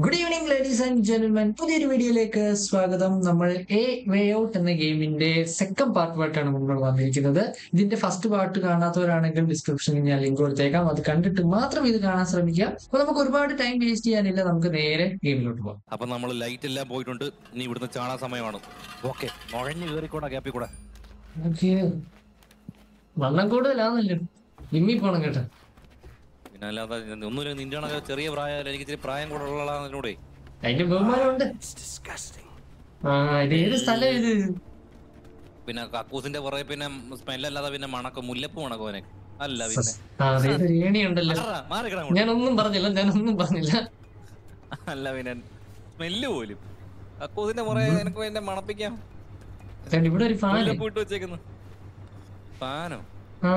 Good evening ladies and gentlemen പുതിയൊരു വീഡിയോയിലേക്ക് സ്വാഗതം നമ്മൾ എ വേ ഔട്ട് എന്ന ഗെയിമിന്റെ സെക്കൻഡ് പാർട്ടുമായിട്ടാണ് നമ്മൾ വന്നിരിക്കുന്നത് ഇതിന്റെ ഫസ്റ്റ് പാർട്ട് കാണാത്തവരാണെങ്കിൽ ഡിസ്ക്രിപ്ഷനിൽ ഞാൻ ലിങ്ക് കൊടുത്തേക്കാം അത് കണ്ടിട്ട് മാത്രം ഇത് കാണാൻ ശ്രമിക്കുക അപ്പൊ നമുക്ക് ഒരുപാട് ടൈം വേസ്റ്റ് ചെയ്യാനില്ല നമുക്ക് നേരെ ഗെയിമിലോട്ട് പോകാം അപ്പൊ നമ്മൾ ലൈറ്റ് എല്ലാം പോയിട്ടുണ്ട് ഇനി ഇവിടുന്ന് ചാണാ സമയമാണ് ഓക്കെ നുഴഞ്ഞു കയറിക്കൂടാ ഗ്യാപ്പിൽ കൂടെ ഓക്കെ വണ്ണം കൂടുതലാണല്ലോ ജിമ്മി പോണം കേട്ടോ പിന്നെ അല്ലാതെ ഒന്നുമില്ല നിന്റെ കണക്ക് ചെറിയ പ്രായം എനിക്ക് ഇച്ചിരി പ്രായം കൂടെ ഉള്ളതാണെന്നൂടെ അതിന്റെ ബഹുമാനമുണ്ട് It's disgusting. ആ ഇത് ഏത് സ്ഥലം ഇത് പിന്നെ കക്കൂസിന്റെ പുറകെ പിന്നെ സ്മെൽ അല്ലാതെ പിന്നെ മണക്കം മുല്ലപ്പ് മണക്കും അവനെ അല്ല പിന്നെ ആ അതെ ഏണി ഉണ്ടല്ലോ മാറടാ, മാറിക്കിടാ അങ്ങോട്ട്. ഞാനൊന്നും പറഞ്ഞില്ല ഞാനൊന്നും പറഞ്ഞില്ല അല്ല പിന്നെ സ്മെല്ല് പോലും കക്കൂസിന്റെ പുറകെ എനിക്ക് എന്നെ മണപ്പിക്കാം ദേ ഇവിടെ ഒരു ഫാൻ മുല്ലപ്പ് ഇട്ട് വെച്ചേക്കുന്നു ഫാനോ ആ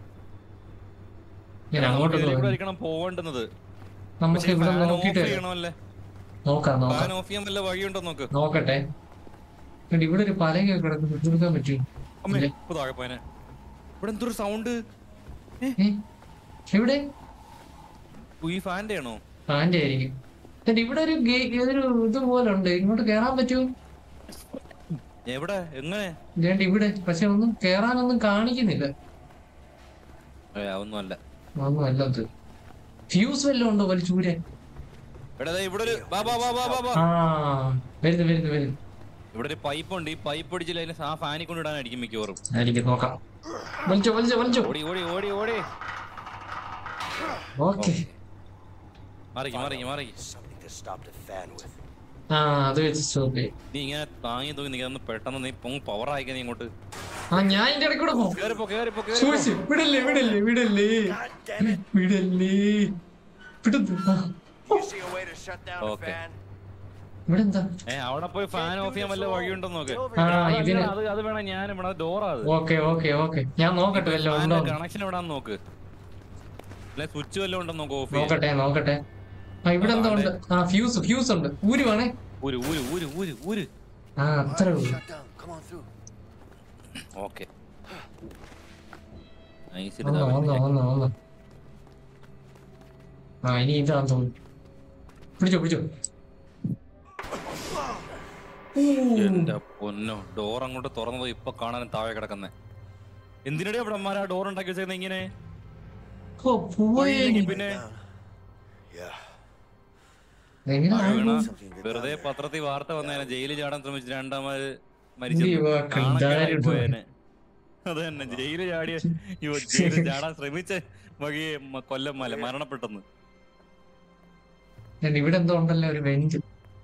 ഞാൻ അങ്ങോട്ട് ഇവിടെ പോകും ആയിരിക്കണം പോകേണ്ടുന്നത് നമുക്ക് ഇവിടെ ഫാൻ നോക്കിട്ട് ഓഫ് വരാം. ചെയ്യണമല്ലേ നോക്കാം ഫാൻ നോക്കാം ഓഫ് ചെയ്യാൻ വല്ല വഴിയുണ്ടോ നോക്ക് നോക്കട്ടെ എടി, ഇവിടെ ഒരു പലക കിടക്കുന്നു എടുക്കാൻ പറ്റും അമ്മേ ഇല്ല. ഇപ്പൊ താഴെ പോയനെ ഇവിടെ എന്തൊരു സൗണ്ട് ഏ? എവിടെ ഈ ഫാന്റെ ആണോ ഫാന്റെ ആയിരിക്കും എടി, ഇവിടെ ഒരു ഗേ- ഏതൊരു ഇത് പോലെ ഉണ്ട് ഇങ്ങോട്ട് കേറാൻ പറ്റുമോ എവിടെ എങ്ങനെ ഇതേണ്ട ഇവിടെ പക്ഷെ ഒന്നും കേറാനൊന്നും കാണിക്കുന്നില്ല ഏ, അതൊന്നും അല്ല ഒന്നും അല്ലത് ഫ്യൂസ് വല്ലതും ഉണ്ടോ വലിച്ചൂരെ എടാ ദേ ഇവിടെ ഒരു ബാ ബാ ബാ ബാ ബാ ബാ ആ വരുന്നു വരുന്നു വരുന്നു ഇവിടെ ഒരു പൈപ്പ് ഉണ്ട് ഈ പൈപ്പ് അടിച്ചില്ല അതിന് ആ ഫാനിൽ കൊണ്ടിടാനായിരിക്കും മിക്കവാറും ആയിരിക്കും നോക്കാം വലിച്ചോ വലിച്ചോ വലിച്ചോ ഓടി ഓടി ഓടി ഓടി ഓക്കെ മാറിക്ക് മാറിക്ക് മാറിക്ക് Something to stop the fan with. ആ അത് വെച്ച് സ്റ്റോപ്പ് ചെയ്യും നീ ഇങ്ങനെ താങ്ങി തൂങ്ങി നിൽക്കുന്ന പെട്ടെന്ന് നീ പൊങ് പവർ ആയിക്കാൻ നീ ഇങ്ങോട്ട് ആ ഞാൻ ഇതിന്റെ ഇടയ്ക്ക് കൂടെ പോകും കേറിപ്പോ കേറിപ്പോ കേറിപ്പോ സൂക്ഷിച്ച് വിടല്ലേ വിടല്ലേ വിടല്ലേ God damn it! വിടല്ലേ വിടുന്നു ആ, Do you see a way to shut down Okay. the fan? ഇവിടെ എന്താ ഏ അവിടെ പോയി ഫാൻ ഓഫ് ചെയ്യാൻ വല്ല വഴിയുണ്ടോ നോക്ക് ആ ഇതിന് അത് അത് വേണം ഞാൻ ഇവിടെ ഡോറാ അത് ഓക്കെ ഓക്കെ ഓക്കെ ഞാൻ നോക്കട്ടെ വല്ലതും ഉണ്ടോ എന്ന്. കണക്ഷൻ എവിടാന്ന് നോക്ക് അല്ലെ സ്വിച്ച് വല്ലതും ഉണ്ടോ നോക്ക് ഓഫ് ചെയ്യാൻ നോക്കട്ടെ നോക്കട്ടെ ആ ഇവിടെ എന്താ ഉണ്ട് ആ ഫ്യൂസ് ഫ്യൂസ് ഉണ്ട് ഊരി വേണേ ഊര് ഊര് ഊര് ഊര് ഊര് ആ അത്ര ഉള്ളൂ Shut down. Come on through. Okay വന്നോ വന്നോ വന്നോ വന്നോ ആ ഇനി ഇതാന്ന് തോന്നുന്നു പിടിച്ചോ പിടിച്ചോ ഊ. എന്റെ പൊന്നോ ഡോർ അങ്ങോട്ട് തുറന്നത് ഇപ്പൊ കാണാൻ താഴെ കിടക്കുന്നേ എന്തിനടി അവിടെ അമ്മാര് ആ ഡോർ ഉണ്ടാക്കി വെച്ചേക്കുന്നത് ഇങ്ങനെ ഓ പോയേ ഇല്ലെങ്കിൽ പിന്നെ Down. Yeah. എങ്ങനെ മഴ വീണ Something to get വെറുതെ down there. പത്രത്തിൽ വാർത്ത വന്നേനെ ജയിലിൽ ചാടാൻ ശ്രമിച്ച് രണ്ടാമത് മരിച്ചു ഈ വാക്ക് എന്തായാലും പോയേനെ അത് തന്നെ ജയിലിൽ ചാടിയ ഇവ ജയിലിൽ ചാടാൻ ശ്രമിച്ച വഴിയെ മ- കൊല്ലം മല മരണപ്പെട്ടെന്ന് ഞാൻ ഇവിടെ എന്തോ ഉണ്ടല്ലോ ഒരു വെഞ്ച്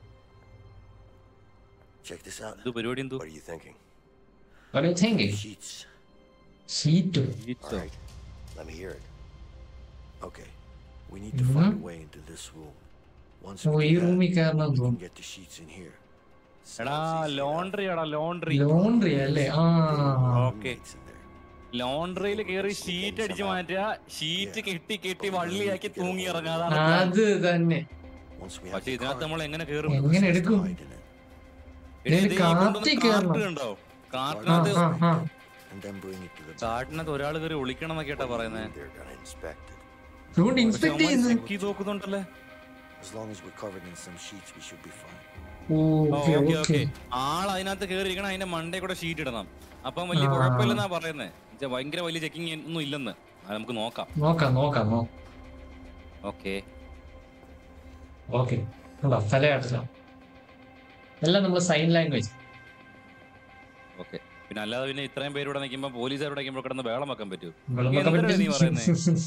Check this out. ഇത് പരിപാടി എന്തോ What are you thinking? Sheets. Sheet All right. Let me hear it. Okay. We need to Mhm. find a way into this room. Once ഓ we ഈ do that, റൂമിൽ കയറണം we can തോന്നുന്നു get the sheets in here. എടാ Sounds easy laundry എടാ laundry laundry അല്ലേ ആ enough. Okay. Roommates in there. ലോണ്ടറിയിൽ കയറി ഷീറ്റ് അടിച്ച് മാറ്റുക ഷീറ്റ് കെട്ടി കെട്ടി വള്ളിയാക്കി തൂങ്ങി ഇറങ്ങുക അതാണ് plan. അത് തന്നെ Once we have പക്ഷെ the ഇതിനകത്ത് card, നമ്മൾ എങ്ങനെ കയറും we'll എങ്ങനെ just എടുക്കും? hide in it. എടീ, ഇതിന് ഇത് ഈ കൊണ്ടുവന്ന കാട്ടി കാർട്ട് കയറണം. കണ്ടോ ആ കാർട്ടിനകത്ത് ആ ആ And then bring it to the കാർട്ടിനകത്ത് ഒരാൾ കയറി ഒളിക്കണം എന്നൊക്കെ കേട്ടാ പറയുന്നത് They're gonna inspect it. അതുകൊണ്ട് ഇൻസ്പെക്ട് ചെയ്യുന്നു ചെക്കി നോക്കുന്നുണ്ടല്ലേ As long as we're covered in some sheets, we should be fine. Okay okay okay okay ആൾ അതിനകത്ത് കയറിയിരിക്കണം അതിന്റെ മണ്ടേ കൂടെ ഷീറ്റ് ഇടണം അപ്പം വലിയ ആ. കുഴപ്പമില്ലെന്നാ പറയുന്നത് ഭയങ്കര വലിയ ചെക്കിങ് ഒന്നും ഇല്ലെന്ന് അത് നമുക്ക് നോക്കാം നോക്കാം നോക്കാം നോ ഓക്കെ ഓക്കെ സ്ഥലമായിട്ടില്ല എല്ലാം നമ്മൾ സൈൻ ലാംഗ്വേജ് ഓക്കെ പിന്നെ അല്ലാതെ പിന്നെ ഇത്രയും പേര് ഇവിടെ നിൽക്കുമ്പോൾ പോലീസുകാർ ഇവിടെ നിൽക്കുമ്പോൾ കിടന്ന് വേളം വെക്കാൻ പറ്റൂ വെള്ളമൊക്കെ എന്തിനാ നീ പറയുന്നേ?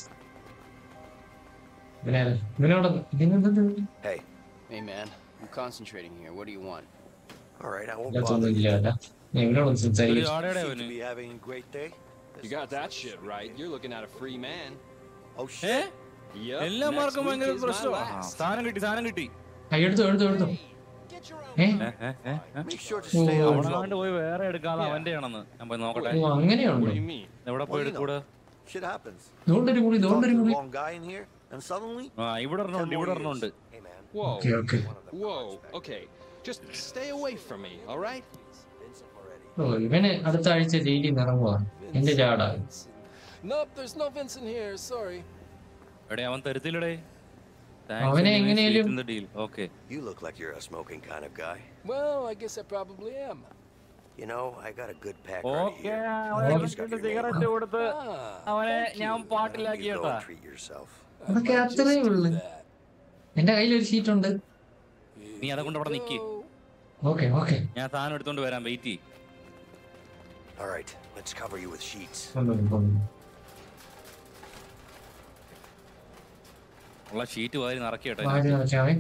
പിന്നെ ഇതിനോട് ഇതിനെന്ത് Hey. Hey man, I'm concentrating here. What do you want? All right, I won't ഇല്ലാത്തൊന്നും bother. ഇല്ല അല്ല ഞാൻ ഇവരോടൊന്ന് ഒരു സംസാരിക്കും ആടയുടെ Seem അവന് to be having a great day. You got that shit right. You're looking at a free man. Oh ഏ shit! Yep. എല്ലാവർക്കും next week ഭയങ്കര is my പ്രശ്നം last. സാധനം കിട്ടി സാധനം കിട്ടി ആ, എടുത്തോ എടുത്തോ എടുത്തോ ഏ ഏ, ഏ, ഏ, ഏ. Make sure to Oh. stay out of അവിടെ trouble. കണ്ട് പോയി വേറെ എടുക്കാതെ അവന്റെ ആണെന്ന് ഞാൻ പോയി നോക്കട്ടെ ഓ അങ്ങനെയുണ്ടോ What do you mean? എവിടെ പോയി എടുക്കൂടെ Shit happens. ഇതുകൊണ്ടൊരു മുറി Talk ഇതുകൊണ്ടൊരു to the മുറി wrong guy in here, and suddenly. ആ ഇവിടെ ten ഒരെണ്ണമുണ്ട് more ഇവിടെ years. ഒരെണ്ണമുണ്ട് Hey man. Whoa. Okay okay One of the Whoa. cops back Okay. Just stay away from me, all right? Vincent already. ഓ ഇവന് അടുത്ത ആഴ്ച ജയിലിൽ നിന്ന് ഇറങ്ങുവാ എന്റെ ചാടാ Nope, there's no Vincent here. Sorry. എടേ അവൻ തരത്തില്ലടേ അവനെ എങ്ങനെയാലും- deal okay You look like you're a smoking kind of guy. Well, I guess I probably am. You know, I got a good pack right okay here. അവനെ Just got your name cigarette on it. കൊടുത്ത് Ah, അവനെ thank ഞാൻ you. പാട്ടിലാക്കി You go കേട്ടാ and treat yourself. I അതൊക്കെ might just അത്രേ do ഉള്ളു that. എന്റെ കയ്യിൽ ഒരു ഷീറ്റ് ഉണ്ട് നീ അതെ കൊണ്ട് അവിടെ നിക്ക് Go. ഓക്കെ ഓക്കെ ഞാൻ സാധനം എടുത്തോണ്ട് വരാം വെയിറ്റ് ചെയ്യ് All right, let's cover you with sheets. ഉള്ള ഷീറ്റ് വാരി നിറക്കി കേട്ടോ വാരി നിറച്ചാവേ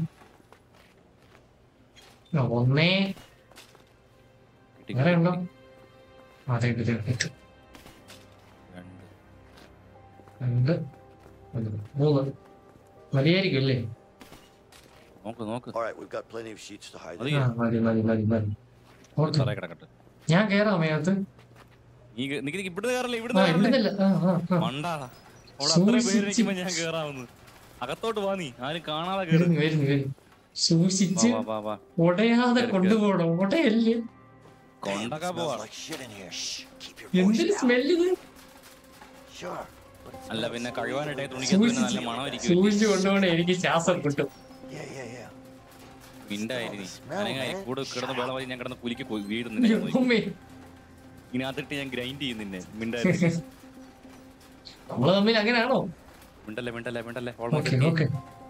ആ, ഒന്നേ കിട്ടി, വേറെ കിട്ടി, ഉണ്ടോ കിട്ടി. അതെ ഇത് ഇത്. രണ്ട്. രണ്ട് ഒന്ന്, മൂന്ന് മതിയായിരിക്കും അല്ലേ നോക്ക് നോക്ക് All right, we've got plenty of sheets to hide. മതി. in. ആ മതി മതി മതി മതി ഓക്കെ തറയിൽ കിടക്കട്ടെ ഞാൻ കേറാം അതിനകത്ത് നീ കേ- നിക്ക് നിക്ക് ഇവിടുന്ന് കയറല്ലേ ആ ഇവിടുന്ന് കയറല്ലേ ഇവിടുന്നില്ല ആ ആ ആ മണ്ടാ അവിടെ അത്ര പേര് സൂക്ഷിച്ച്. നിൽക്കുമ്പോ ഞാൻ കേറാവുന്നു അകത്തോട്ട് വാ നീ ആരും കാണാതെ കേറി വരുന്നു വരുന്നു വരുന്നു സൂക്ഷിച്ച് വാ വാ വാ ഉടയാതെ കേറ്, കൊണ്ടുപോകണം ഉടയല്ലേ കൊണ്ടൊക്കെ Smells പോവാ like shit in here. Shh. Keep your എന്തൊരു voice down. സ്മെല്ല് ഇത് Sure. but it അല്ല smells പിന്നെ so കഴിവാനായിട്ട് good. തുണിക്കകത്ത് പിന്നെ നല്ല സൂക്ഷിച്ച് മണമായിരിക്കും സൂക്ഷിച്ച് കൊണ്ടുപോകണേ എനിക്ക് ശ്വാസം കിട്ടും Yeah, yeah, yeah. മിണ്ടായിരുന്നു Smell, അല്ലെങ്കിൽ man. കൂടെ കിടന്ന് Shut വെള്ളം ഞാൻ കിടന്ന് കുലിക്ക് പോയി വീഴുന്നില്ല അയ്യോ, ഉമ്മേ. ഇതിനകത്തിട്ട് ഞാൻ ഗ്രൈൻഡ് ചെയ്യുന്നിന്നെ മിണ്ടായിരുന്നു നമ്മള് തമ്മിൽ അങ്ങനെയാണോ മിണ്ടല്ലേ മിണ്ടല്ലേ മിണ്ടല്ലേ ഓക്കെ ഓൾമോസ്റ്റ് ഓക്കെ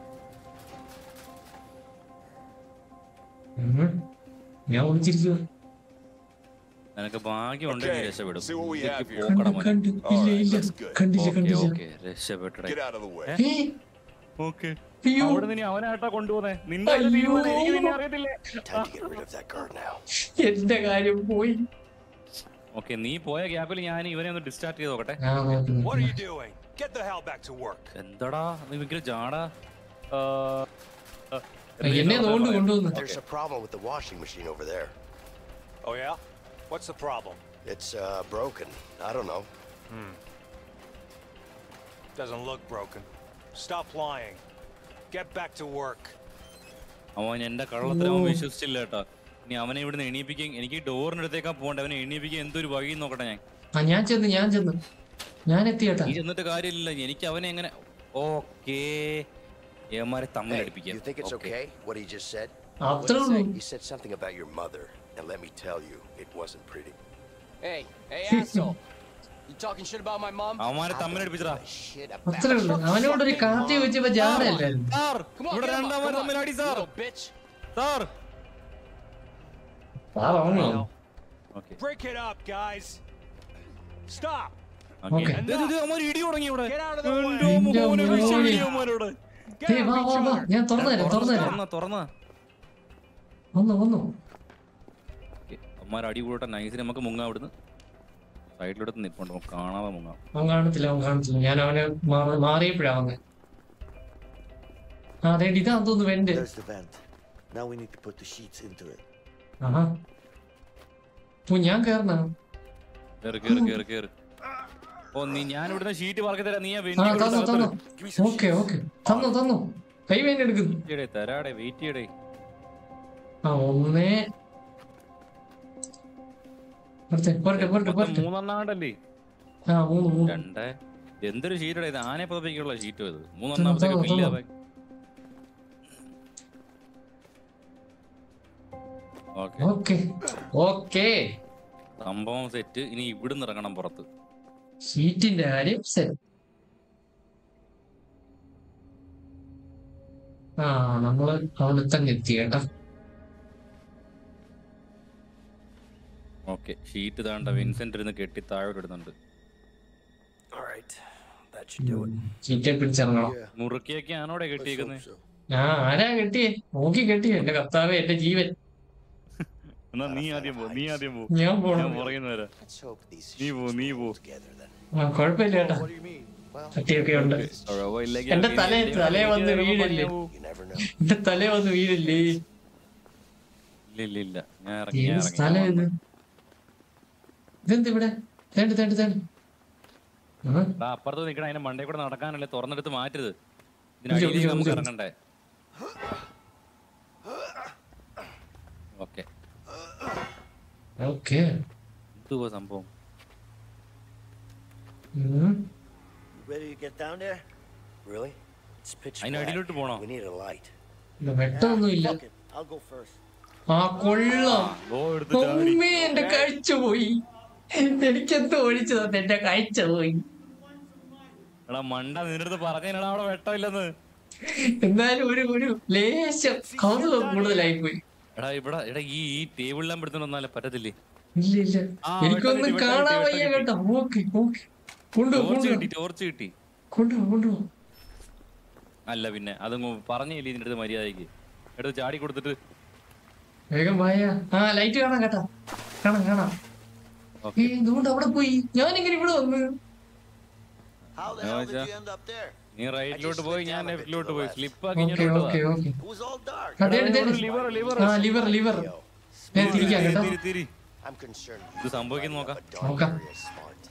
ഞാൻ ഒളിച്ചിരിക്കുക നിനക്ക് ഭാഗ്യം ഉണ്ടെങ്കിൽ Okay, രക്ഷപ്പെടും see what we have ഇതൊക്കെ here. പോക്കട കണ്ടു മോനെ കണ്ടു ഇല്ല Alright, ഇല്ല that's good. കണ്ടില്ല ഓക്കെ കണ്ടില്ല ഓക്കെ രക്ഷപ്പെട്ടടെ Get out of the way. ഏ, ഓക്കെ അയ്യോ അവിടെ നിന്ന് അവനായിട്ടാ കൊണ്ടുപോന്നെ നിന്റെ അയ്യോ. തീരുമാനം എനിക്ക് നിന്നെ അറിയത്തില്ലേ Time to get rid of that guard now. എന്റെ കാര്യം പോയി ഓക്കെ നീ പോയ ഗ്യാപ്പിൽ ഞാൻ ഇവനെ ഒന്ന് ഡിസ്റ്റാർട്ട് ചെയ്ത് നോക്കട്ടെ ഞാൻ നോക്കുന്നു. What are you doing? Get the hell back to work. എന്താടാ നീ ഭയങ്കര ജാടാ ആ, ആ, എന്നെ നോണ്ട് കൊണ്ടുവന്നു There's a problem with the washing machine over there. Oh, yeah? What's the problem? It's uh, broken. I don't know. Doesn't look broken. Stop lying. Get back to work. അവൻ എന്റെ കള്ളത്തിലും അവൻ ഓ. വിശ്വസിച്ചില്ല കേട്ടോ ഇനി അവനെ ഇവിടുന്ന് എണീപ്പിക്കാൻ എനിക്ക് ഡോറിന്റെ അടുത്തേക്കാ പോകണ്ട അവനെ എണീപ്പിക്കാൻ എന്തൊരു വഴി നോക്കട്ടെ ഞാൻ ആ ഞാൻ ചെന്ന് ഞാൻ ചെന്ന് ഞാൻ എത്തി കേട്ടാ നീ ചെന്നിട്ട് കാര്യമില്ല എനിക്ക് അവനെ എങ്ങനെ ഓക്കേ ഏമാരെ തമ്മിൽ Hey, അടുപ്പിക്കാം you think it's Okay. okay what he just said? അത്രേ What'd he ഉള്ളൂ say? He said something about your mother, and let me tell you, it wasn't pretty. Hey, hey, asshole. You talking shit about my mom? അവന്മാരെ തമ്മിൽ അടുപ്പിച്ചടാ Shit അത്രേ ഉള്ളൂ അവനോട് ഒരു കാത്തി വെച്ചപ്പോ ജാടയല്ലായിരുന്നു സാർ Come on, ഇവിടെ get him up, രണ്ടാമത് come on, തമ്മിൽ അടി സാർ little bitch. സാർ പാവമാണോ okay Break it up, guys. Stop. Okay. അവന്മാർ ഇടി തുടങ്ങി ഇവിടെ Get out of the way. എന്റെ മോനെ മോനെ. വിളിച്ച് വിളി അവന്മാരോട് Get ഏയ് വാ out വാ of വാ each other. ഞാൻ തുറന്നു തരാം തുറന്നു തരാം തുറന്ന തുറന്ന വന്നു വന്നു അമ്മമാർ അടി കൂടട്ടെ നൈസിന് നമുക്ക് മുങ്ങാം അവിടുന്ന് സൈഡിലോട്ട് നിൽപ്പുണ്ട് നമുക്ക് കാണാതെ മുങ്ങാം അവൻ കാണത്തില്ല അവൻ കാണത്തില്ല ഞാൻ അവനെ മാറി- മാറിയപ്പോഴാ വന്നെ ആ അതെ ഇതാന്ന് തോന്നുന്നു vent There's the vent. Now we need to put the sheets into it. ആഹാ ഓ ഞാൻ കേറണ കേറ് കേറ് കേറ് കേറ് ഓ നീ ഞാൻ ഇവിടുന്ന് ഷീറ്റ് പറക്കി തരാം നീ ആ ആ വെന്റി തന്നു തന്നു ഓക്കെ ഓക്കെ തന്നു തന്നു കൈ വേണ്ടി എടുക്കുന്നു ചെയ്യടേ തരാടെ വെയിറ്റ് ചെയ്യടേ ആ ഒന്നേ പോരട്ടെ പോരട്ടെ പോരട്ടെ മൊത്തം പോരട്ടെ മൂന്നെണ്ണാണ്ടല്ലേ ആ മൂന്ന് മൂന്ന് രണ്ട് എന്തൊരു ഷീറ്റടേ ഇത് ആനയെ പതപ്പിക്കുള്ള ഷീറ്റ് ഇത് തന്നോ, മൂന്നെണ്ണാമത്തേക്ക് തന്നോ, ഫില്ല് തന്നോ. ആവാൻ ഓക്കെ ഓക്കെ ഓക്കെ സംഭവം സെറ്റ് ഇനി ഇവിടുന്ന് ഇറങ്ങണം പുറത്ത് ഷീറ്റിന്റെ കാര്യം സെറ്റ് ആ നമ്മള് അവിടെ തന്നെ എത്തി കേട്ടാ ഓക്കെ ഷീറ്റ് താണ്ട വിൻസെന്റ് ഇരുന്ന് കെട്ടി താഴോട്ട് ഇടുന്നുണ്ട് All right, that should do it. ഷീറ്റെ പിടിച്ചിറങ്ങണം Yeah, മുറുക്കിയൊക്കെ ആണോടെ let's കെട്ടിയേക്കുന്നത് hope so. ആ ആരാ കെട്ടിയേ നോക്കി കെട്ടിയേ എന്റെ കർത്താവേ എന്റെ ജീവൻ എന്നാ നീ ആദ്യം പോ നീ ആദ്യം പോ ഞാൻ ഞാൻ പോണം പറയുന്നവരാ Let's hope these നീ പോ, sheets നീ pull പോ. together then. ആ കുഴപ്പമില്ല ചേട്ടാ What do you mean? Well, കട്ടിയൊക്കെ ഉണ്ട് കുഴപ്പമില്ലെങ്കിൽ എന്റെ ഇനി തലേ- എന്തെങ്കിലും തലേ വന്ന് ചിലപ്പോ വീഴല്ലേ? പണിയാവൂ. You never know. എന്റെ തലേ വന്ന് വീഴില്ലേ ഇല്ല ഇല്ല ഇല്ല ഞാൻ ഇറങ്ങി ഞാൻ ഏത് ഇറങ്ങി സ്ഥലം ഞാൻ ഇത് വന്നു. ഇതെന്ത് ഇവിടെ തേണ്ട് തേണ്ട് തേണ്ട് ആ ദാ അപ്പുറത്ത് നിൽക്കണ അതിന്റെ മണ്ടേ കൂടെ നടക്കാനല്ലേ തുറന്നെടുത്ത് മാറ്റരുത് ഇല്ല, ഇതിനടിയിലേക്ക് ഇല്ല, നമുക്ക് ഇല്ല. ഇറങ്ങണ്ടേ ഓക്കെ ഓക്കെ എന്തുവാ സംഭവം you ready to get down there? Really? It's pitch അതിന്റെ black. അടിയിലോട്ട് പോണോ We need a light. ഇല്ല, വെട്ടമൊന്നുമില്ല Fuck it. I'll go first. ആ കൊള്ളാം ഓ എടുത്ത് ചാടി ഉമ്മേ എന്റെ കാഴ്ച പോയി എനിക്കെന്തോ ഒഴിച്ചു തന്നെ എന്റെ കാഴ്ച പോയി എടാ മണ്ട നിന്റെ അടുത്ത് പറഞ്ഞാ അവിടെ വെട്ടമില്ലെന്ന് എന്നാലും ഒരു ഒരു ലേശം കൗതുകം കൂടുതലായി പോയി എടാ ഇവിടെ എടാ ഈ ഈ ടേബിളിലാൻ പെടുത്തുന്ന വന്നാലേ പറ്റത്തില്ലേ ഇല്ല ഇല്ല ആ, എനിക്കൊന്നും വെട്ടം കിട്ടി, കാണാൻ വെട്ടം വയ്യ കിട്ടി. കേട്ടോ ഓക്കെ ഓക്കെ കൊണ്ടു ടോർച്ച് കൊണ്ടു കിട്ടി ടോർച്ച് കിട്ടി കൊണ്ടു കൊണ്ടു അല്ല പിന്നെ അതങ്ങ് പറഞ്ഞില്ലേ ഇതിന്റെ അടുത്ത് മര്യാദയ്ക്ക് എടുത്ത് ചാടി കൊടുത്തിട്ട് വേഗം വായ ആ ലൈറ്റ് കാണാം കേട്ടാ കാണാം കാണാം ഓക്കെ ഏ ഇതുകൊണ്ട് അവിടെ പോയി ഞാനിങ്ങനെ ഇവിടെ വന്ന് How the No, hell did yeah. you end up there? നീ റൈറ്റിലോട്ട് പോയി ഞാൻ ലെഫ്റ്റിലോട്ട് പോയി സ്ലിപ്പ് ആക്കി ഓക്കെ ഇങ്ങോട്ട് ഓക്കെ വിട്ടതാ. Okay It was all dark. അതെ അതെ ലിവർ ലിവർ ആ ലിവർ ലിവർ Yo, ഞാൻ തിരിക്കാം കേട്ടോ തിരി തിരി I'm concerned. ഇത് സംഭവിക്കുന്ന നോക്കാം A dark നോക്കാം. area is smart.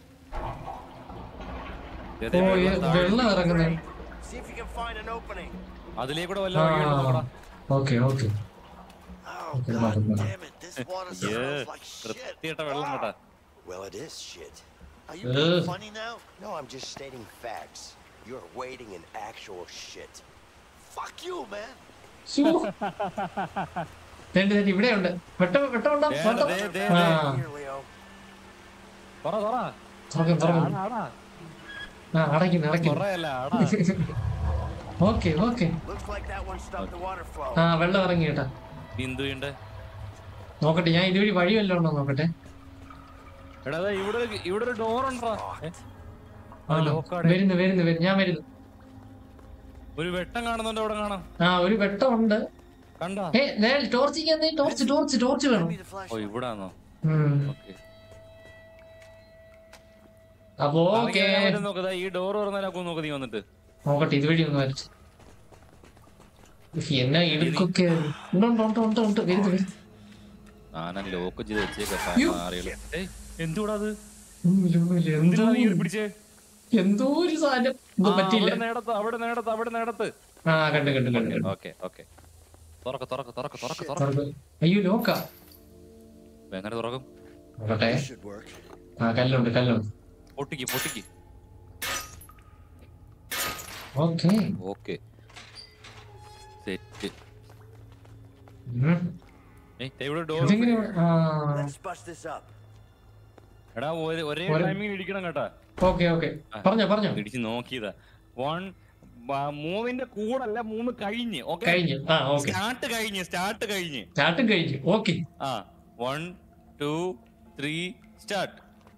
ദേ, ദേ, ഓ വെള്ളം ഏ, താഴെ. വെള്ളം ഇറങ്ങുന്നത് See if you can find an opening. അതിലേക്കൂടെ വല്ല ആ വഴിയുണ്ടോ നോക്കടാ okay okay Oh, Okay, god madam, madam. damn it. This water ഏ smells like shit. വൃത്തിയിട്ട വെള്ളം കേട്ടാ Well, it is shit. Are you being Ugh. funny now? No, I'm just stating facts. You're wading in actual shit. Fuck you, man. രണ്ട് രണ്ട് ഇവിടെ ഉണ്ട് വെട്ടം വെട്ടം ഉണ്ടോ ദേ, വെട്ടം ദേ, ദേ, ആ Here, Leo. തുറ തുറ തുറക്കും തുറക്കും ആടാ, ആടാ. ആ അടയ്ക്കുന്നു അടയ്ക്കുന്നു തുറയല്ല ആടാ okay okay Looks like that one stopped the water flow. ആ വെള്ളം ഇറങ്ങി കേട്ടാ നീ എന്ത് ചെയ്യണ്ടേ നോക്കട്ടെ ഞാൻ ഇതുവഴി വഴി വല്ലതും ഉണ്ടോ നോക്കട്ടെ എടാ ദേ, ഇവിടെ ഒരു- ഇവിടെ ഒരു ഡോർ ഉണ്ടോ ആ ലോക്കാടെ വരുന്നു വരുന്നു വരുന്നു ഞാൻ വരുന്നു ഒരു വെട്ടം കാണുന്നുണ്ട് അവിടെ കാണാം ആ ഒരു വെട്ടം ഉണ്ട് കണ്ടാ ഏ നേരെ ടോർച്ച് ചെയ്യാൻ ടോർച്ച് ടോർച്ച് ടോർച്ച് വേണം Give me the ഓ flashlight. ഇവിടാന്നോ ഉം. ഓക്കെ അപ്പൊ ഓക്കെ നോക്ക് ദാ ഈ ഡോർ തുറന്നാലാക്കോ നോക്ക് നീ വന്നിട്ട് നോക്കട്ടെ ഇതുവഴി ഒന്ന് വരട്ടെ ഉഫ്, എന്നാ ഇടുക്കൊക്കെ ഉണ്ട് ഉണ്ട് ഉണ്ട് ഉണ്ട് ഉണ്ട് വരുന്നു വരുന്നു ഞാനാ ലോക്ക് ചെയ്ത് വെച്ചേക്കാ അയ്യോ. മാറിയുള്ളൂ ഏയ് എന്തുകൂടാ അത് ഒന്നുമില്ല, ഒന്നുമില്ല. എന്തോ എന്തിനാ നീ ഇവിടെ പിടിച്ചേ എന്തോ ഒരു സാധനം ആ, ഒന്നും പറ്റിയില്ല അവിടെ നേടത്ത് അവിടെ നേടത്ത് അവിടെ നേടത്ത് ആ കണ്ടു കണ്ടു കണ്ടു കണ്ടു ഓക്കെ ഓക്കെ തുറക്ക് തുറക്ക് തുറക്ക് തുറക്ക് തുറക്ക് തുറക്ക്. അയ്യോ ലോക്കാ എങ്ങനെ തുറക്കും നോക്കട്ടെ This should work. ആ കല്ലുണ്ട് കല്ലുണ്ട് പൊട്ടിക്ക് പൊട്ടിക്ക് ഓക്കെ ഓക്കെ സെറ്റ് ഇവിടെ ഡോർ ഇതെങ്ങനെ ആ Let's bust this up. എടാ ഒരേ ഒരേ ഒരു- ടൈമിംഗ് ഇടിക്കണം കേട്ടാ ഓക്കെ ഓക്കെ പറഞ്ഞോ പറഞ്ഞോ ഇടിച്ച് നോക്കിയതാ വൺ മൂന്നിന്റെ കൂടല്ല മൂന്ന് കഴിഞ്ഞ് ഓക്കെ കഴിഞ്ഞു ആ ഓക്കെ സ്റ്റാർട്ട് കഴിഞ്ഞ് സ്റ്റാർട്ട് കഴിഞ്ഞ് സ്റ്റാർട്ടും കഴിഞ്ഞു ഓക്കെ ആ വൺ ടു ത്രീ സ്റ്റാർട്ട്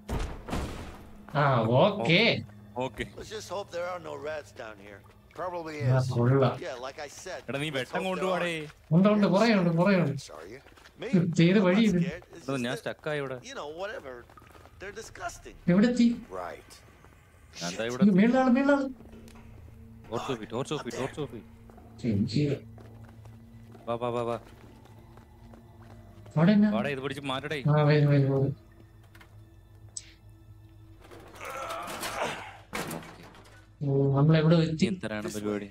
ആ okay okay Let's just hope there are no rats down here. Probably ആ is. കൊള്ളാം Yeah, like I said. എടാ നീ let's വെട്ടം hope there കൊണ്ടുപോടേ ഉണ്ട് ഉണ്ട് കുറേ ഉണ്ട് കുറേ ഉണ്ട് Rats, are you? Me? ചെയ്ത I'm വഴി not ഇത് scared. It's എടാ, just ഞാൻ that, സ്റ്റക്കായി ഇവിടെ you know, whatever. They're disgusting. എവിടെ എത്തി Right. ഞാൻ ദാ ഇവിടെ ഇത് മേളിലാണ് മേളിലാണ് ടോർച്ച് ഓഫി ടോർച്ച് ഓഫി ടോർച്ച് ഓഫി എനിക്ക് വാ വാ വാ വാ അവിടെ എന്നാ വാടാ ഇത് പിടിച്ച് മാറ്റടേ ആ വരും വരും വരും ഓ നമ്മളെവിടെ നീ എത്തി എന്തരാണ് പരിപാടി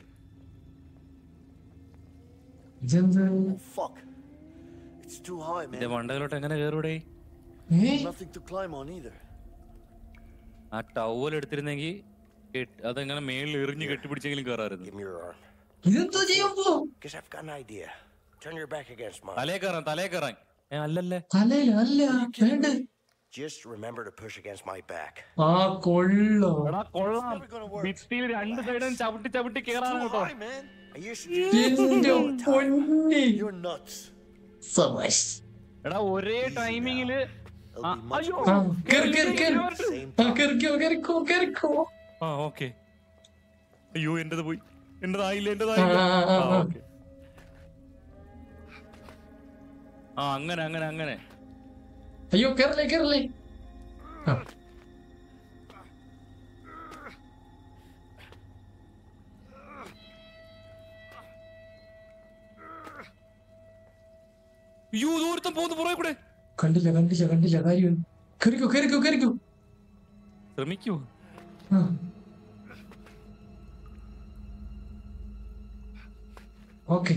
ഇതെന്ത് Oh, fuck. It's too high, എന്റെ man. മണ്ടയിലോട്ട് എങ്ങനെ കയറൂടെ ഏ Nothing to climb on either. ആ ടവൽ എടുത്തിരുന്നെങ്കിൽ അതെങ്ങനെ മേളിൽ എറിഞ്ഞ് കെട്ടിപ്പിടിച്ചെങ്കിലും കയറായിരുന്നു Give me your arm. ഇതെന്തോ ചെയ്യാൻ പോ Guess I've got an idea. Turn your back against mine. തലേ കയറാൻ തലേ കയറാൻ ഏ അല്ലല്ലേ തലയില അല്ല വേണ്ട Just remember to push against my back. ആ കൊള്ളോ എടാ കൊള്ളാം never gonna work. ഭിത്തിയിൽ രണ്ട് സൈഡും ചവിട്ടി ചവിട്ടി കേറാണ് Too കേട്ടോ high, man. I used to do this എന്റെ all the time. Ponni You're nuts. സബാഷ് എടാ ഒരേ ടൈമിങ്ങില് It'll ആ, be much അയ്യോ ആ കേറി കേറി കേറി same ആ കേറിക്കോ കേറിക്കോ കേറിക്കോ ആ ഓക്കെ അയ്യോ എന്റേത് പോയി എന്റേതായില്ല ആ, എന്റേതായില്ല ആ, ആ, ആ, ആ. okay. ആ അങ്ങനെ അങ്ങനെ അങ്ങനെ അയ്യോ കേറലേ കേറലേ ആ അയ്യോ ദൂരത്തും പോകുന്നു പുറകെ കൂടെ കണ്ടില്ല കണ്ടില്ല കണ്ടില്ല കാര്യം കേറിക്കോ കേറിക്കോ കേറിക്കോ ശ്രമിക്കൂ ആ ഓക്കെ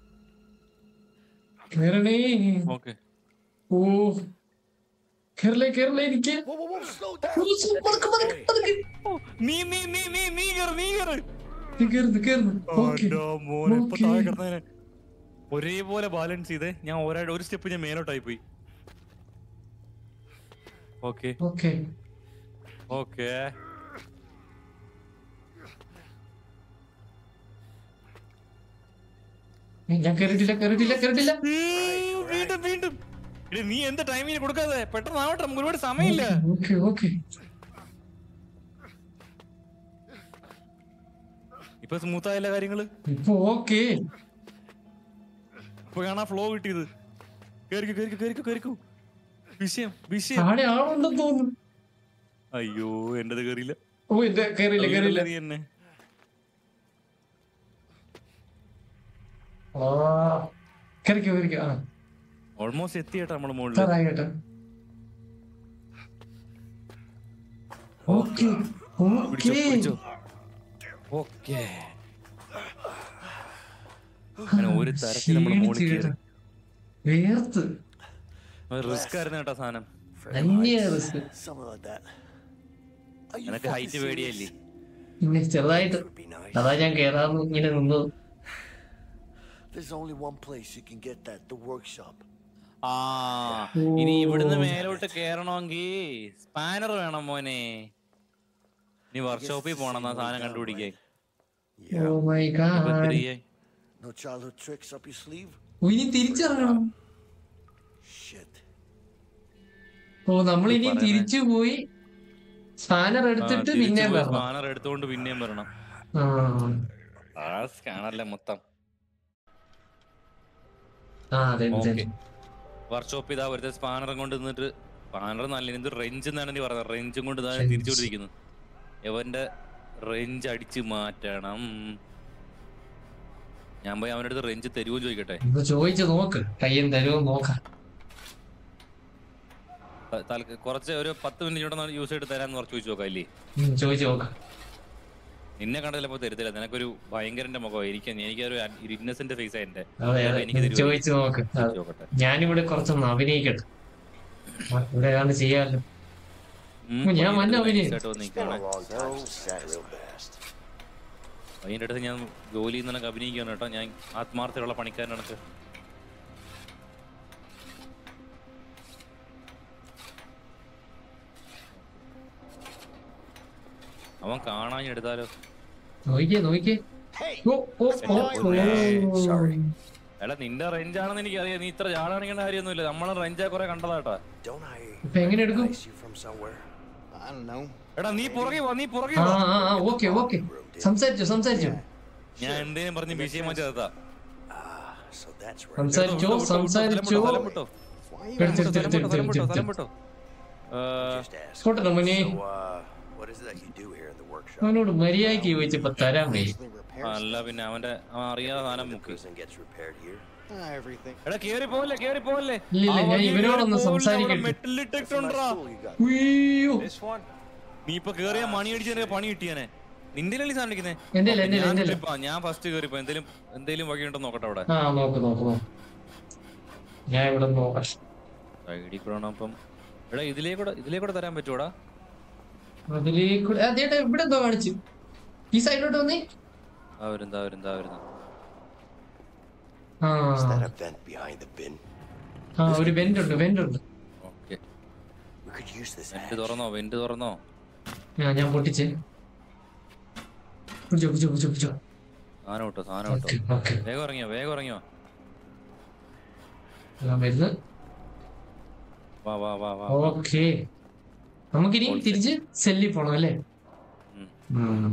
കേറണേ ഓക്കെ ഓ കേരളേ കേരളേ എനിക്ക് Whoa, whoa, whoa, slow down. ഓ, സൂ- പതുക്കെ, പതുക്കെ, പതുക്കെ. നീ നീ നീ നീ നീ കേറ് നീ കേറ് കേറുന്നു കേറുന്നു ഓക്കെ ഓ, മോനെ, ഇപ്പൊ ഓക്കേ. താഴെ കിടന്നേനെ. ഒരേപോലെ ബാലൻസ് ചെയ്തേ ഞാൻ ഒരാ ഒരു സ്റ്റെപ്പ് ഞാൻ മേലോട്ടായി പോയി ഓക്കെ ഓക്കെ ഓക്കെ ഞാൻ കേറിട്ടില്ല കേറിട്ടില്ല കേറിട്ടില്ല വീണ്ടും വീണ്ടും എടി, നീ എന്താ ടൈമിന് കൊടുക്കാതെ പെട്ടെന്ന് ആവട്ടെ നമുക്ക് ഒരുപാട് സമയമില്ല ഓക്കെ ഓക്കെ ഇപ്പൊ സ്മൂത്ത് ആയല്ല കാര്യങ്ങള് ഇപ്പൊ ഓക്കെ ഇപ്പൊ കാണാ ഫ്ലോ കിട്ടിയത് കേറിക്കോ കേറിക്കോ കേറിക്കോ കേറിക്കോ വിഷയം വിഷയം താഴെ ആളുണ്ടെന്ന് തോന്നുന്നു അയ്യോ എന്റത് കേറിയില്ല ഓ എന്റെ കേറിയില്ല കേറിയില്ല നീ എന്നെ ആ കേറിക്കോ കേറിക്കോ ആ ഓൾമോസ്റ്റ് എത്തിയേട്ടാ നമ്മള് മുകളില് സാറായി കേട്ടോ ഓക്കെ പിടിച്ചോ ഓക്കെ പിടിച്ചോ ഓക്കെ അങ്ങനെ ഒരു തരത്തിൽ നമ്മള് മുകളിൽ കയറി വേർത്ത് റിസ്ക് ആയിരുന്നു കേട്ടോ സാധനം അന്യ risk Something like that. Are you നിനക്ക് fucking ഹൈറ്റ് പേടിയല്ലേ serious? പിന്നെ ചെറുതായിട്ട് Would be nice. അതാ ഞാൻ കേറാന്ന് ഇങ്ങനെ നിന്നത് There's only one place you can get that, the workshop. ആ ഇനി ഇവിടുന്ന് മേലോട്ട് കേറണമെങ്കിൽ സ്പാനർ വേണം മോനെ നീ വർക്ക്ഷോപ്പിൽ പോണം എന്നാ സാധനം കണ്ടുപിടിക്കാൻ ഓ മൈ ഇപ്പൊ ഗാഡ് എന്ത് ചെയ്യേ? No childhood tricks up your sleeve? ഇനി തിരിച്ചിറങ്ങണം Shit. ഓ നമ്മൾ ഇനി പറയുന്നെ. തിരിച്ചു പോയി സ്പാനർ ആ, എടുത്തിട്ട് തിരിച്ച് പിന്നെ പോയി വരണം സ്പാനർ എടുത്തോണ്ട് പിന്നെയും വരണം ആ ആ സ്കാനറല്ലേ മൊത്തം ആ അതെ അതെ ഓക്കെ വർക്ക്ഷോപ്പ് ഇതാ വെറുതെ സ്പാനർ കൊണ്ട് നിന്നിട്ട് സ്പാനർ നല്ല ഇത് റേഞ്ച് എന്നാണ് നീ പറഞ്ഞത് റേഞ്ചും കൊണ്ട് ഇതാ Range. തിരിച്ചുകൊണ്ടിരിക്കുന്നു എവന്റെ റേഞ്ച് അടിച്ച് മാറ്റണം ഞാൻ പോയി അവൻ്റെ അടുത്ത് റേഞ്ച് തരുമോ ചോദിക്കട്ടെ ഒന്ന് ചോദിച്ചു നോക്ക് കയ്യും തരുമോ നോക്കാം ത- തൽക്ക- കുറച്ച് ഒരു പത്ത് മിനിറ്റ് യൂസ് ചെയ്തിട്ട് തരാന്ന് കുറച്ച് ചോദിച്ചു നോക്കാം അല്ലേ ഉം, ചോദിച്ചു നോക്കാം നിന്നെ കണ്ടതിലപ്പോ തരത്തില്ല നിനക്കൊരു ഭയങ്കരന്റെ മുഖം എനിക്ക് എനിക്കൊരു ഇന്നസെന്റ് ഫേസ് എന്റെ അതെ അതെ എനിക്ക് തരുമോ? ചോദിച്ചു നോക്ക് ആ, ചോദിച്ച് നോക്കട്ടെ ഞാനിവിടെ കുറച്ചൊന്ന് അഭിനയിക്കട്ടെ ആ, ഇവിടെ ഏതാണ്ട് ചെയ്യാമല്ലോ ഉം, ഓ, ഞാൻ പയ്യന്റെ വന്ന അടുത്ത് അവന്. nice ആയിട്ട് വന്ന് It's been നിൽക്കുകയാണ്. a long time So since I sad. real fast. പയ്യന്റെ അടുത്ത് ഞാൻ ജോലി നിനക്ക് അഭിനയിക്കുകയാണ് കേട്ടോ ഞാൻ ആത്മാർത്ഥമുള്ള പണിക്കാരനാണ് അവൻ കാണാൻ എടുത്താലോ നോക്കിയേ നോക്കിയേ Hey! ഓ ഓ ഓ ഓ Sorry. എടാ നിന്റെ റേഞ്ച് ആണെന്ന് എനിക്കറിയാം നീ ഇത്ര ജാടാണിക്കേണ്ട കാര്യമൊന്നുമില്ല നമ്മളെ റേഞ്ചാ കുറെ കണ്ടതാട്ടാ Don't I ഇപ്പൊ എങ്ങനെ എടുക്കും recognize you from somewhere? I don't know. എടാ നീ പുറകെ വാ നീ പുറകെ ആ വാ ആ ആ ഓക്കെ ഓക്കെ സംസാരിച്ചു സംസാരിച്ചു ഞാൻ എന്തേലും പറഞ്ഞ് വിഷയം ചേർത്താ Ah, so that's right. സംസാരിച്ചോ സംസാരിച്ചോ സ്ഥലം വിട്ടോ Why you എടുത്ത് എടുത്ത് സ്ഥലം എടുത്ത് വിട്ടോ സ്ഥലം എടുത്ത് വിട്ടോ സ്ഥലം എടുത്ത് വിട്ടോ ഏ, Just ask. പോട്ടെ മോനെ So, uh, what is it that you do here in the workshop? അവനോട് മര്യാദക്ക് ചോദിച്ചപ്പോ തരാൻ വയ്യ actually repairs അല്ല പിന്നെ അവന്റെ അവൻ അറിയാതെ സാധനം The മുക്കി prison gets repaired here. Ah, everything. എടാ കേറി പോവല്ലേ കേറി പോവല്ലേ ഇല്ല, ഇല്ല, ഞാൻ ഇവനോടൊന്ന് സംസാരിക്കട്ടെ. മെറ്റൽ ഡിറ്റക്ടർ Nice ഉണ്ടോ tool you got. ഉയ്യോ This one? നീ ഇപ്പൊ കേറിയ മണി അടിച്ച് പണി കിട്ടിയാനെ നിന്റെ അല്ലേ സാധനം ഇരിക്കുന്നെ? എന്റെ അല്ല, ഓക്കേ, എന്റെ അല്ല, ഞാൻ എന്റെ അല്ല. കേറിപ്പോ, ഞാൻ ഫസ്റ്റ് കേറിപ്പോ എന്തേലും എന്തേലും വഴിയുണ്ടോ നോക്കട്ടെ അവിടെ ആ നോക്ക് നോക്ക് നോക്ക് ഞാൻ ഇവിടെ നോക്കാം ഐഡി കൂടെ അപ്പം എടാ ഇതിലേക്കൂടെ ഇതിലേക്കൂടെ തരാൻ പറ്റൂടാ അതിലേക്കൂടെ അതേട്ടാ ഇവിടെ എന്തോ കാണിച്ചു ഈ സൈഡിലോട്ട് വന്നേ ആ വരുന്ന വരുന്ന വരുന്ന ആ Is that a vent behind the bin? ആ ഒരു വെന്റ് ഉണ്ട് വെന്റ് ഉണ്ട് okay We could use this went hatch. തുറന്നോ went തുറന്നോ ആ ഞാൻ പൊട്ടിച്ചേ പിടിച്ചോ പിടിച്ചോ പിടിച്ചോ പിടിച്ചോ സാധനം കിട്ടോ സാധനം കിട്ടോ ഓക്കെ ഓക്കെ വേഗം ഇറങ്ങിയോ വേഗം ഇറങ്ങിയോ ഞാൻ വരുന്നു വാ വാ വാ വാ ഓക്കെ നമുക്കിനി തിരിച്ച് സെല്ലി പോണം അല്ലേ ഉം. ഉം.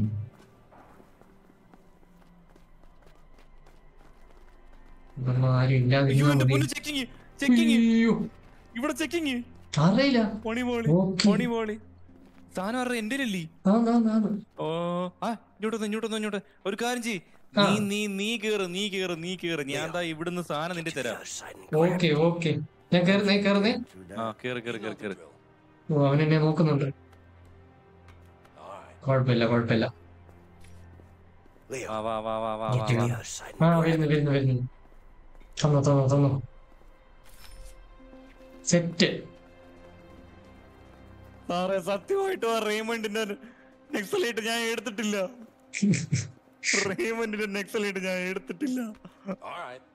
ഇതൊന്നും ആരും അയ്യോ എന്റെ ഇല്ലാതിരുന്നാ പൊന്നു മതി. ചെക്കിങ് ചെക്കിങ് അയ്യോ ഇവിടെ ചെക്കിങ് അറിയില്ല പണി പോളി ഓക്കേ. പണി പോളി സാധനം പറഞ്ഞ എന്റെ അല്ലേ ആ ആ, ആ, ആ. ഓ ആ ഇങ്ങോട്ടൊന്ന് ഇങ്ങോട്ടൊന്ന് ഇങ്ങോട്ട് ഒരു കാര്യം ചെയ്യ് ആ. നീ നീ നീ കേറ് നീ കേറ് നീ കേറ് ഞാൻ ദാ ഇവിടുന്ന് സാധനം നിന്റെ To the തരാം other side and grab okay okay ഞാൻ കയറുന്നേ കയറുന്നേ Through ആ that. കേറ് കേറ് കേറ് കേറ് ഓ അവൻ എന്നെ നോക്കുന്നുണ്ട് Alright. കുഴപ്പമില്ല കുഴപ്പമില്ല Leo, വാ വാ വാ വാ വാ get വാ to വാ the other side ആ and grab വരുന്നു വരുന്നു വരുന്നു തന്നോ തന്നോ തന്നോ സെറ്റ് സാറേ സത്യമായിട്ട് ആ റേമണ്ടിന്റെ നെക്സലൈറ്റ് ഞാൻ എടുത്തിട്ടില്ല റേമന്റിന്റെ നെക്സലൈറ്റ് ഞാൻ എടുത്തിട്ടില്ല All right.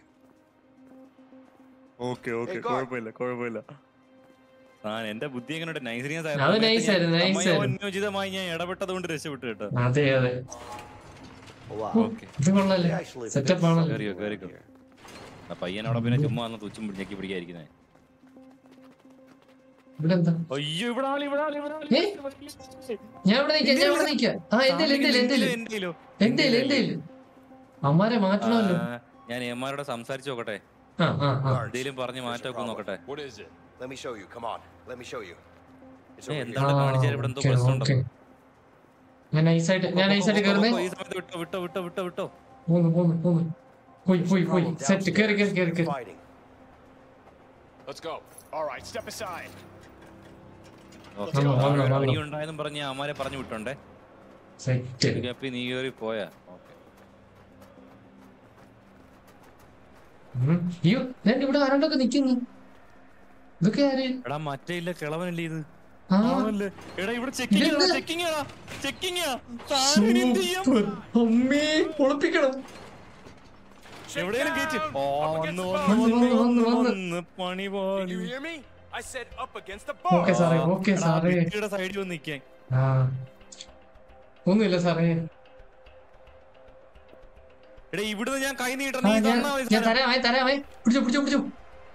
Okay okay Hey, guard. കുഴപ്പമില്ല കുഴപ്പമില്ല ആ എന്റെ ബുദ്ധി എങ്ങനെ നൈസ്രീനിയസ് അത് nice ആയിരുന്നു, nice ആയിരുന്നു. സമയോചിതമായി ഞാൻ ഇടപെട്ടത് കൊണ്ട് രക്ഷപ്പെട്ടു കേട്ടോ അതെ അതെ Oh, wow. ഓക്കെ ഇത് കൊള്ളാല്ലേ They actually fixed സെറ്റപ്പ് ആണല്ലോ കേറിയോ കേറിക്കോ ആ പയ്യനവിടെ പിന്നെ ചുമ്മാ വന്ന് തുച്ചും ഞെക്കി പിടിക്കാതിരിക്കുന്നേ ഇവിടെ എന്താ അയ്യോ ഇവിടെ ആള് ഇവിടെ ആള് ഇവിടെ ആള് ഏ? ഞാൻ ഇവിടെ നിക്കാം ഞാൻ ഇവിടെ നിക്കാം ആ എന്തേലും എന്തേലും എന്തേലും എന്തേലോ എന്തേലും എന്തേലും അമ്മാരെ മാറ്റണമല്ലോ ഞാൻ എമാരോട് സംസാരിച്ചു നോക്കട്ടെ ആ ആ ആ എന്തേലും പറഞ്ഞ് മാറ്റമൊക്കെ നോക്കട്ടെ What is it? Let me show you. Come on. Let me show you. It's ഏ, over എന്താ? here. ഇവിടെ കാണിച്ചാൽ ഇവിടെ എന്തോ ഓക്കേ, പ്രശ്നമുണ്ടോ? ഓക്കേ. ഞാൻ നൈസായിട്ട് ഞാൻ നൈസായിട്ട് കയറുന്നേ ഈ സമയത്ത് വിട്ടോ വിട്ടോ വിട്ടോ വിട്ടോ വിട്ടോ പോന്നു പോന്നു പോന്നു പോയി പോയി പോയി Problem സെറ്റ് കയറി കയറി കയറി downstairs. കയറി Fighting. Let's go. All right, step aside. Okay. വന്നോ, വന്നോ, അവിടെ വന്നോ. പണി ഉണ്ടായെന്നും പറഞ്ഞ് ഞാൻ അമ്മാരെ പറഞ്ഞു വിട്ടോണ്ടേ സെറ്റ് അപ്പൊ നീ കയറി പോയാ ഓക്കെ ഉം. അയ്യോ ഞാൻ ഇവിടെ ആരോണ്ടൊക്കെ നിക്കുന്നു ഇതൊക്കെ ആര് എടാ മറ്റേ ഇല്ല കിളവനല്ലേ ഇത് ആ ആണല്ലേ? എടാ ഇവിടെ ചെക്കിംഗ് ഇതെന്താ? ചെക്കിംഗ് ചെക്കിംഗ് എന്ത് ചെയ്യും സൂപ്പർ. അമ്മേ ഒളിപ്പിക്കണം എവിടെയെങ്കിലും കേറ്റ് ഓ വന്ന് വന്ന്, വന്ന് വന്ന്, വന്ന്, വന്ന്. വന്ന് പണി Did പോലെ you hear me? I said up against the okay bar. സാറേ ഓക്കെ സാറേ ഭിത്തിയുടെ സൈഡിൽ വന്ന് നിക്കാൻ ആ ഒന്നുമില്ല സാറേ എടാ ഇവിടുന്ന് ഞാൻ കൈ നീട്ടണം ആ നീ ഞാൻ തന്നാ മതി ഞാൻ തരാമേ തരാമേ പിടിച്ചോ പിടിച്ചോ പിടിച്ചോ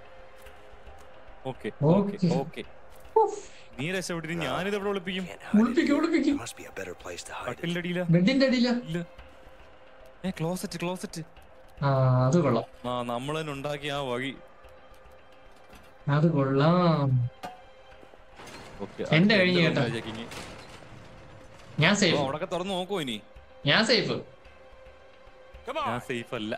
ഓക്കെ ഓക്കേ. ഓക്കെ ഓക്കെ നീ രക്ഷപ്പെട്ടിട്ട് ഞാനിത് എവിടെ ഒളിപ്പിക്കും Can't hide it. ഒളിപ്പിക്കും ഒളിപ്പിക്കും There must be a better place to hide it. കട്ടിലിന്റെ അടിയില ബെഡിന്റെ അടിയില ഇല്ല ഏ ക്ലോസറ്റ് ക്ലോസറ്റ് ആ അത് കൊള്ളാം ആ നമ്മൾ തന്നെ ഉണ്ടാക്കിയ ആ വഴി അത് കൊള്ളാം ഓക്കെ എന്റെ കഴിഞ്ഞ് കേട്ടോ. ഞാൻ സേഫ് അവിടെ തുറന്ന് നോക്കോ ഇനി ഞാൻ സേഫ് Come ഞാൻ on. സേഫ് അല്ല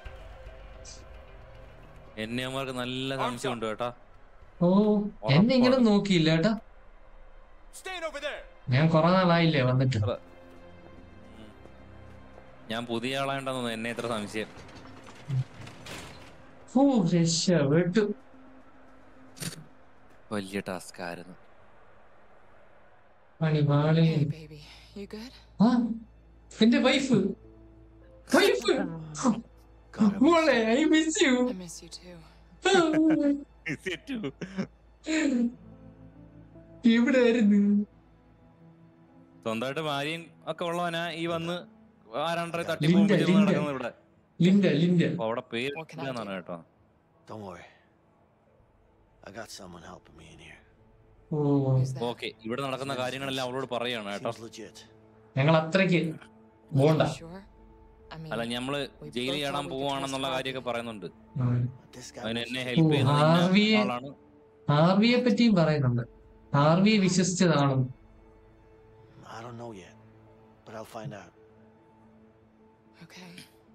എന്നെ അമ്മമാർക്ക് നല്ല സംശയം ഉണ്ട് കേട്ടാ ഓ എന്നെ ഇങ്ങനെ നോക്കിയില്ല കേട്ടാ Stand over there. ഞാൻ കൊറേ നാളായില്ലേ വന്നിട്ട് ഞാൻ പുതിയ ആളാണ്ടെന്ന് തോന്നുന്നു എന്നെ ഇത്ര സംശയം ഓ രക്ഷപ്പെട്ടു വലിയ ടാസ്ക് ആയിരുന്നു പണി പാളി Hey, baby. You good? ആ എന്റെ വൈഫ് വൈഫ് മോളെ I miss you I miss you too. ഇവിടെ ആയിരുന്നു സ്വന്തമായിട്ട് ഭാര്യയും ഒക്കെ ഉള്ളവനാ ഈ വന്ന് ആരാണ്ടരെ തട്ടി ലിൻഡ, പോകുമ്പോൾ ലിൻഡ. നടക്കുന്നത് ഇവിടെ ലിൻഡ ലിൻഡ അപ്പൊ അവിടെ പേര് What can I ഇല്ലെന്നാണ് do? കേട്ടോ Don't worry. I got someone helping me in here. ഓ Who's that? ഓക്കെ ഇവിടെ നടക്കുന്ന കാര്യങ്ങളെല്ലാം അവളോട് പറയാണ് കേട്ടോ Seems legit. ഞങ്ങൾ അത്രയ്ക്ക് പോണ്ട You sure? I mean, അല്ല ഞമ്മള് ജയിലിൽ ചാടാൻ പോവാണെന്നുള്ള കാര്യമൊക്കെ പറയുന്നുണ്ട് ഉം. But this guy അതിന് knows എന്നെ shit. ഹെൽപ്പ് ഓ, ചെയ്യുന്നത് ഹാർവിയെ- ഇന്ന ആളാണ് ആർവിയെ പറ്റിയും പറയുന്നുണ്ട് ആർവിയെ വിശ്വസിച്ചതാണ് I don't know yet, but I'll find out. okay.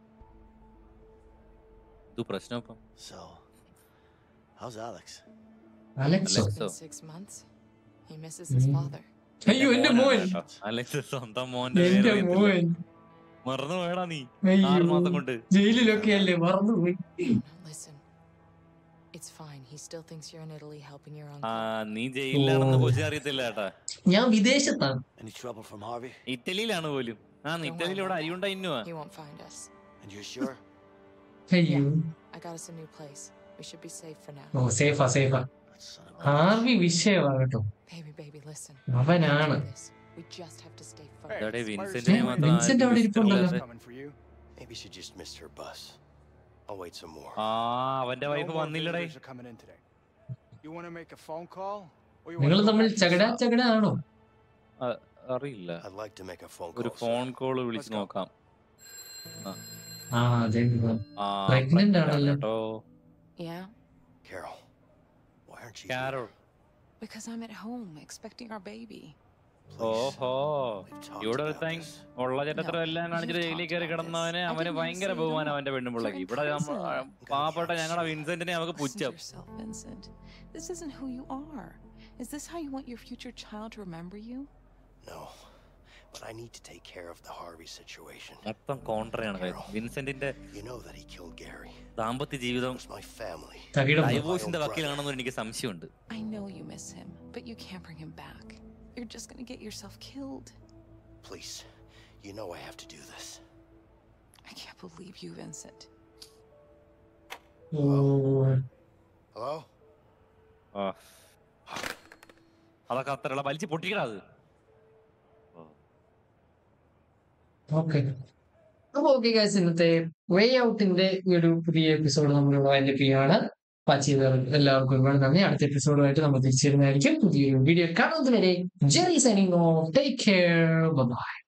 ഇത് പ്രശ്നം ഇപ്പം So, how's Alex? അലക്സോ It's been So- six months. He misses his Mm. father. അയ്യോ എന്റെ മോൻ കേട്ടോ. അലക്സ് സ്വന്തം മോന്റെ എന്റെ പേര് അറിയത്തില്ല. മോൻ മറന്നു പോയടാ നീ അയ്യോ ആറ് മാസം കൊണ്ട് ജയിലിലൊക്കെ അല്ലേ മറന്നുപോയി No, listen. It's fine. He still thinks you're in Italy helping your ആ uncle. നീ ജയിലിലാണെന്ന് ഓ. കൊച്ചു അറിയത്തില്ല കേട്ടാ ഞാൻ വിദേശത്താണ് Any trouble from Harvey? ഇറ്റലിയിലാണ് പോലും ആ നീ ഇറ്റലിയിൽ ഇവിടെ അരിയുണ്ട ഇന്നുവാ He won't find us. And you're sure? അയ്യോ I got us a new place. We should be safe for now. Oh സേഫാ സേഫാ That son of a ആർവി വിഷയമാ കേട്ടോ Baby, baby, listen. അവനാണ് We this. We just have to stay Hey, ഇതോടെ where's വിൻസെന്റിനെ ഏ, മാത്രം Vincent ആരും അവിടെ ഇഷ്ടമില്ലാതെ. ഇരിപ്പുണ്ടല്ലോ. Coming for you. Maybe she just missed her bus. I'll wait some more. ആ അവന്റെ No wife more വന്നില്ലടേ visitors are coming in today. You want to make a phone call? Or you നിങ്ങൾ wanna go തമ്മിൽ back to the ചകട shop? ചകട ആണോ അറിയില്ല I'd like to make a phone ഒരു call. Phone sir. കോൾ വിളിച്ച് Let's go. നോക്കാം ആ അതെ ആ Pregnant പറ്റില്ല ആണല്ലോ. കേട്ടോ Yeah? Carol, why aren't you Carol Because I'm at home expecting our baby. here? Please. ഓഹോ We've talked ഇവിടെ about ഒരുത്തൻ this. ഉള്ള ചരിത്രം എല്ലാം കാണിച്ചിട്ട് you've ജയിലിൽ talked കയറി about കിടന്നവന് this. I അവന് didn't wanna ഭയങ്കര say it ബഹുമാനം all. അവന്റെ പെണ്ണുപിള്ളക്ക് You're in ഇവിടെ നമ്മ- prison. ആ, പാവപ്പെട്ട ഞങ്ങളുടെ വിൻസെന്റിനെ അവക്ക് Listen to പുച്ഛം yourself, Vincent. This isn't who you are. Is this how you want your future child to remember you? No, but I need to take care of the Harvey situation. മൊത്തം കോൺട്രയാണ് Carol. വിൻസെന്റിന്റെ You know that he killed Gary. ദാമ്പത്യ ജീവിതം It was my family. തകിടം ഡൈവോഴ്സിന്റെ വക്കീലാണെന്ന് എനിക്ക് സംശയമുണ്ട് I know you miss him, but you can't bring him back. You're just gonna get yourself killed. Please, you know I have to do this. I can't believe you, Vincent. Oh Hello? ആ. അതൊക്കെ അത്രയുള്ള വലിച്ച് പൊട്ടിക്കണ അത് okay അപ്പൊ okay guys ഇന്നത്തെ വേ ഔട്ടിന്റെ ഈ ഒരു പുതിയ എപ്പിസോഡ് നമ്മൾ വൈൻഡപ്പ് ചെയ്യാണ് വാച്ച് ചെയ്ത എല്ലാവർക്കും ഒരുപാട് നന്ദി അടുത്ത എപ്പിസോഡുമായിട്ട് നമ്മൾ തിരിച്ചിരുന്നതായിരിക്കും പുതിയൊരു വീഡിയോ കാണുന്നത് വരെ Jerry signing off take care by